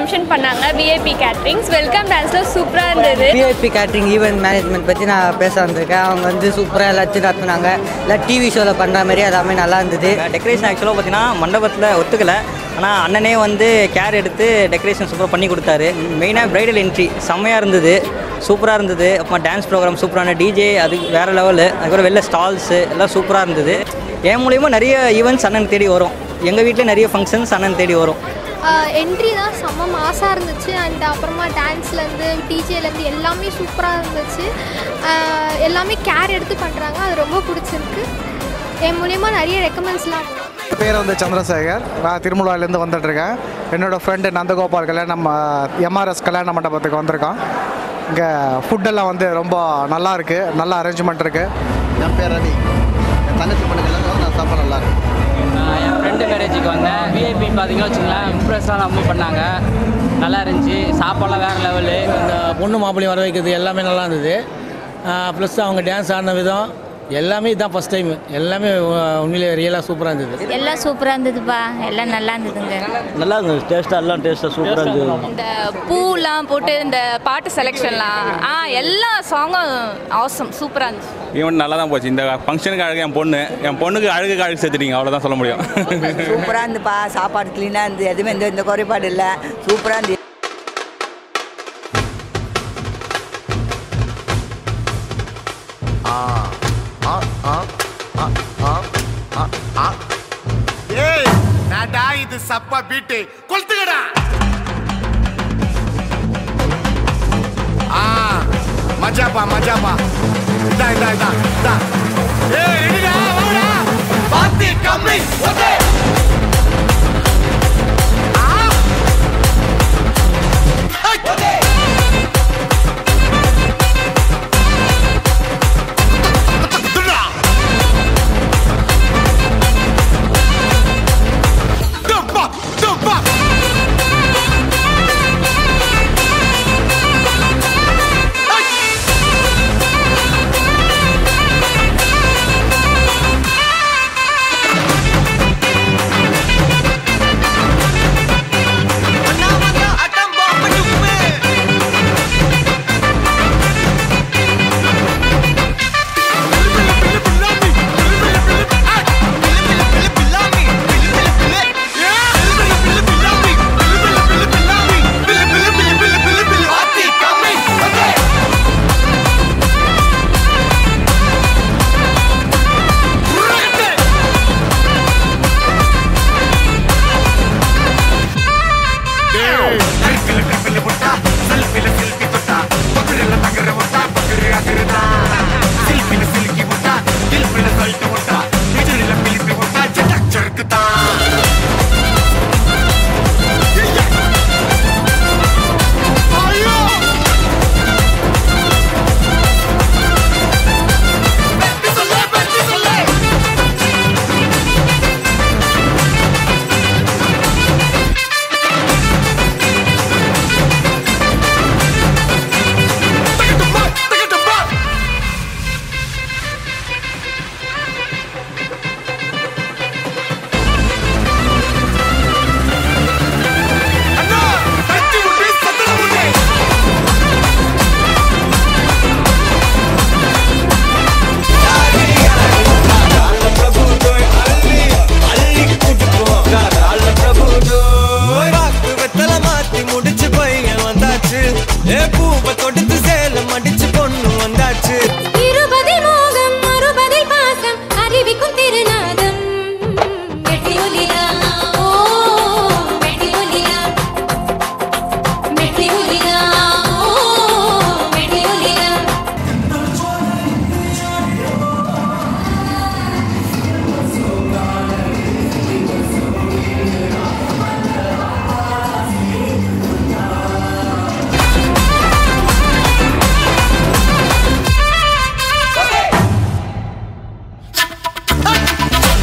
Function பண்ணாங்க VIP caterings welcome டான்ஸில் சூப்பராக இருந்தது விஐபி கேட்ரிங் ஈவெண்ட் மேனேஜ்மெண்ட் பற்றி நான் பேச வந்திருக்கேன் அவங்க வந்து சூப்பராக எல்லாத்தையும் நடத்துனாங்க இல்லை டிவி ஷோவில் பண்ணுற மாதிரி எல்லாமே நல்லா இருந்தது டெக்கரேஷன் ஆக்சுவலாக பார்த்தீங்கன்னா மண்டபத்தில் ஒத்துக்கலை ஆனால் அண்ணனே வந்து கேர் எடுத்து டெக்கரேஷன் சூப்பராக பண்ணி கொடுத்தாரு மெயினாக பிரைடல் என்ட்ரி செம்மையாக இருந்தது சூப்பராக இருந்தது அப்புறம் டான்ஸ் ப்ரோக்ராம் சூப்பரான டிஜே அது வேறு லெவலு அதுக்கப்புறம் வெளில ஸ்டால்ஸு எல்லாம் சூப்பராக இருந்தது என் மூலியமா நிறைய ஈவெண்ட்ஸ் அண்ணன் தேடி வரும் எங்கள் வீட்டில் நிறைய ஃபங்க்ஷன்ஸ் அண்ணன் தேடி வரும் என்ட்ரி தான் செம்ம மாசாக இருந்துச்சு அண்ட் அப்புறமா டான்ஸ்லேருந்து டிஜேலேருந்து எல்லாமே சூப்பராக இருந்துச்சு ஆஹ் எல்லாமே கேர் எடுத்து பண்ணுறாங்க அது ரொம்ப பிடிச்சிருக்கு என் மூலயமா நிறைய ரெக்கமெண்ட்ஸ்லாம் பேர் வந்து சந்திரசேகர் நான் திருமூலாவிலேருந்து வந்துட்டுருக்கேன் என்னோடய ஃப்ரெண்டு நந்தகோபால் கல்யாணம் நம்ம எம்ஆர்எஸ் கல்யாண மண்டபத்துக்கு வந்திருக்கோம் இங்கே ஃபுட்டெல்லாம் வந்து ரொம்ப நல்லா இருக்குது நல்ல அரேஞ்ச்மெண்ட் இருக்குது என் பேர் ரவி என் தங்கச்சி பொண்ணுக்கு எல்லாரும் நான் சாப்பாடு நல்லா இருக்கு நான் என் ஃப்ரெண்டு மேரேஜுக்கு வந்தேன் விஐபி பார்த்தீங்கன்னா வச்சுங்களேன் இம்ப்ரெஸ்ஸாக ரொம்ப பண்ணாங்க நல்லா இருந்துச்சு சாப்பாடுலாம் வேறு லெவலு இந்த பொண்ணு மாப்பிள்ளையும் வர வைக்கிறது எல்லாமே நல்லா இருந்தது ப்ளஸ் அவங்க டான்ஸ் ஆடின விதம் எல்லாமே இதான் ஃபஸ்ட் டைம் எல்லாமே உ- உண்மையிலே ரியலாக சூப்பராக இருந்தது எல்லாம் சூப்பராக இருந்ததுப்பா எல்லாம் நல்லா இருந்ததுங்க நல்லா இருந்தது டேஸ்ட்டாக எல்லாம் டேஸ்ட்டாக சூப்பராக இருந்தது இந்த பூலாம் போட்டு இந்த பாட்டு செலெக்ஷன்லாம் ஆ எல்லா சாங்கும் ஆசம் சூப்பராக இருந்துச்சு ஈவெண்ட் நல்லா தான் போச்சு இந்த ஃபங்க்ஷனுக்கு அழகு என் பொண்ணு என் பொண்ணுக்கு அழகுக்கு அழகு சேர்த்துட்டீங்க அவ்வளோதான் சொல்ல முடியும் சூப்பராக இருந்துப்பா சாப்பாடு க்ளீனாக இருந்து எதுவுமே எந்த எந்த குறைபாடு இல்லை சூப்பராக இருந்து ஆ ஆ ஆ ஆ ஆ ஆ ஆ ஏய் நாடா இது சப்பா பீட்டு கொளுத்துக்கடா ஆ மஜாப்பா மஜாப்பா இதா இதா இதா இதா ஏய் ரெடிடா வாடா பாத்தி கம்மி ஓகே ஆ ஓகே Dumpa! Dumpa! இருபதில் மோகம் அறுபதில் பாசம் அறிவிக்கும் திருநாதம் வெட்டி ஒலியா ஓ வெட்டி ஒலியா வெட்டி ஒலியா ஓ வெட்டி ஒலியா Hey!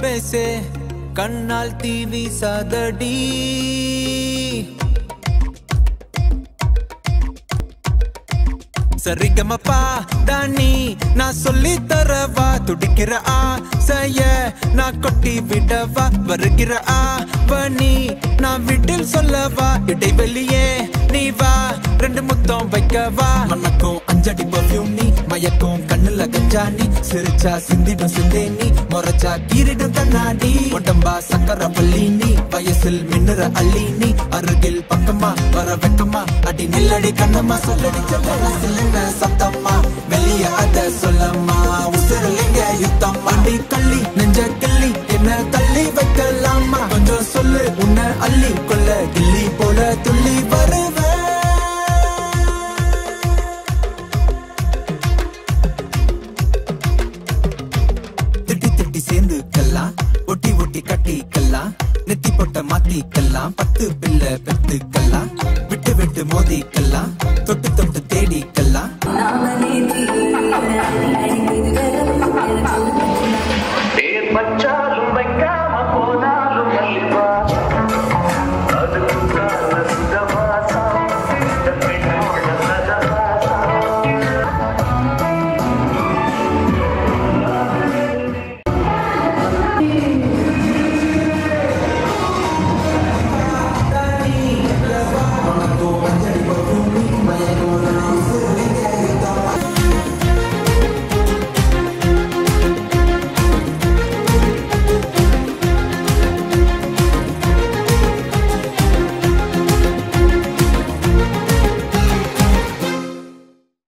பேசே கண்ணால் தீவி சதடி சரிகமப்பா தானி நான் சொல்லி தரவா துடிக்கிற ஆசைய நான் கொட்டி விடவா வருகிற ஆவணி நான் வீட்டில் சொல்லவா இடைவெளியே நீ வா ரெண்டு முத்தம் வைக்கவா மணக்கும் அஞ்சடி பர்ஃபியூம் நீ மயக்கும் கண்ணுல கஞ்சா நீ சிரிச்சா சிந்திடும் சிந்தே நீ முறைச்சா கீரிடும் கண்ணாடி உடம்பா சக்கர பள்ளி நீ வயசில் மின்னுற அள்ளி நீ அருகில் பக்கமா வர வெக்கமா அடி நில்லடி கண்ணம்மா சொல்லடி சொல்ல சத்தம்மா வெளிய அத சொல்லம்மா உசுரலிங்க யுத்தம் அடி கள்ளி நெஞ்ச கிள்ளி என்ன தள்ளி வைக்கலாமா கொஞ்சம் சொல்லு உன்னை அள்ளி கொள்ள கிள்ளி போல துள்ளி வருவேன் திட்டி திட்டி சேர்ந்துக்கலாம் ஒட்டி ஒட்டி கட்டிக்கலாம் நெத்தி பொட்ட மாத்திக்கலாம் பத்து பிள்ளை பெத்துக்கலாம் விட்டு விட்டு மோதிக்கலாம்